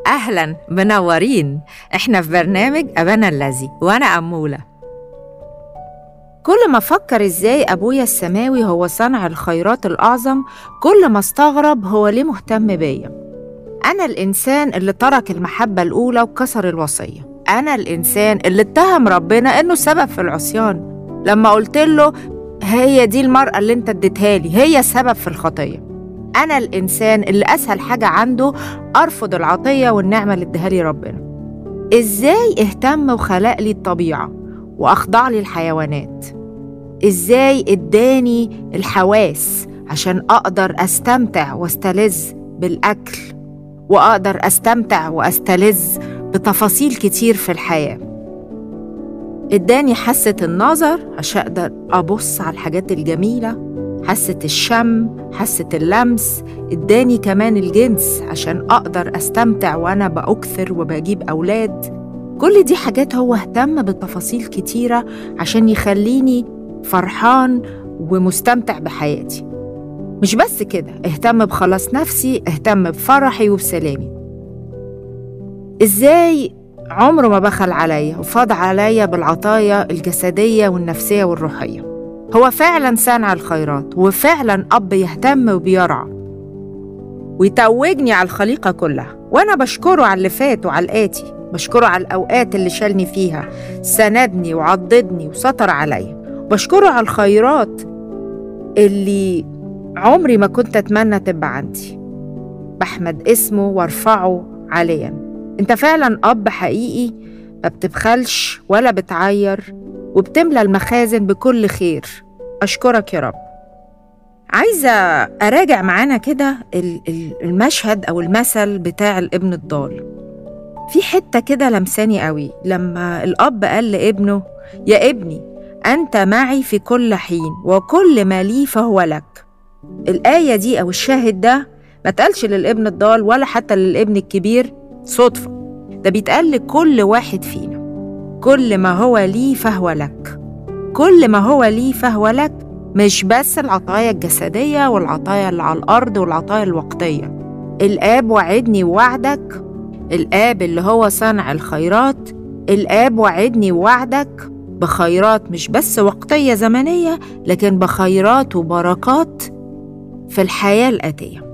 أهلا منورين إحنا في برنامج أبانا الذي وأنا أمولة كل ما أفكر إزاي أبويا السماوي هو صانع الخيرات الأعظم كل ما استغرب هو ليه مهتم بيا أنا الإنسان اللي ترك المحبة الأولى وكسر الوصية أنا الإنسان اللي اتهم ربنا إنه سبب في العصيان لما قلت له هي دي المرأة اللي انت اديتها لي هي سبب في الخطية أنا الإنسان اللي أسهل حاجة عنده أرفض العطية والنعمة اللي اديها لي ربنا إزاي اهتم وخلق لي الطبيعة وأخضع لي الحيوانات إزاي اداني الحواس عشان أقدر أستمتع واستلذ بالأكل وأقدر أستمتع وأستلذ بتفاصيل كتير في الحياة اداني حاسة النظر عشان أقدر أبص على الحاجات الجميلة حاسة الشم حاسة اللمس اداني كمان الجنس عشان أقدر أستمتع وأنا بأكثر وبجيب أولاد كل دي حاجات هو اهتم بتفاصيل كتيرة عشان يخليني فرحان ومستمتع بحياتي مش بس كده اهتم بخلاص نفسي اهتم بفرحي وبسلامي ازاي عمره ما بخل عليا وفاض عليا بالعطايا الجسدية والنفسية والروحية هو فعلا صانع الخيرات وفعلا أب يهتم وبيرعى ويتوجني على الخليقة كلها وأنا بشكره على اللي فات وعلى الآتي بشكره على الأوقات اللي شالني فيها سندني وعضدني وسطر عليا بشكره على الخيرات اللي عمري ما كنت أتمنى تبقى عندي بحمد اسمه وارفعه عاليا انت فعلا أب حقيقي ما بتبخلش ولا بتعير وبتملى المخازن بكل خير أشكرك يا رب عايزة أراجع معانا كده المشهد أو المثل بتاع الابن الضال في حتة كده لمساني قوي لما الأب قال لابنه يا ابني أنت معي في كل حين وكل ما لي فهو لك الآية دي أو الشاهد ده ما تقالش للابن الضال ولا حتى للابن الكبير صدفة ده بيتقال لكل واحد فينا كل ما هو لي فهو لك كل ما هو لي فهو لك مش بس العطايا الجسدية والعطايا اللي على الأرض والعطايا الوقتية الآب وعدني ووعدك الآب اللي هو صانع الخيرات الآب وعدني ووعدك بخيرات مش بس وقتية زمنية لكن بخيرات وبركات في الحياة الآتية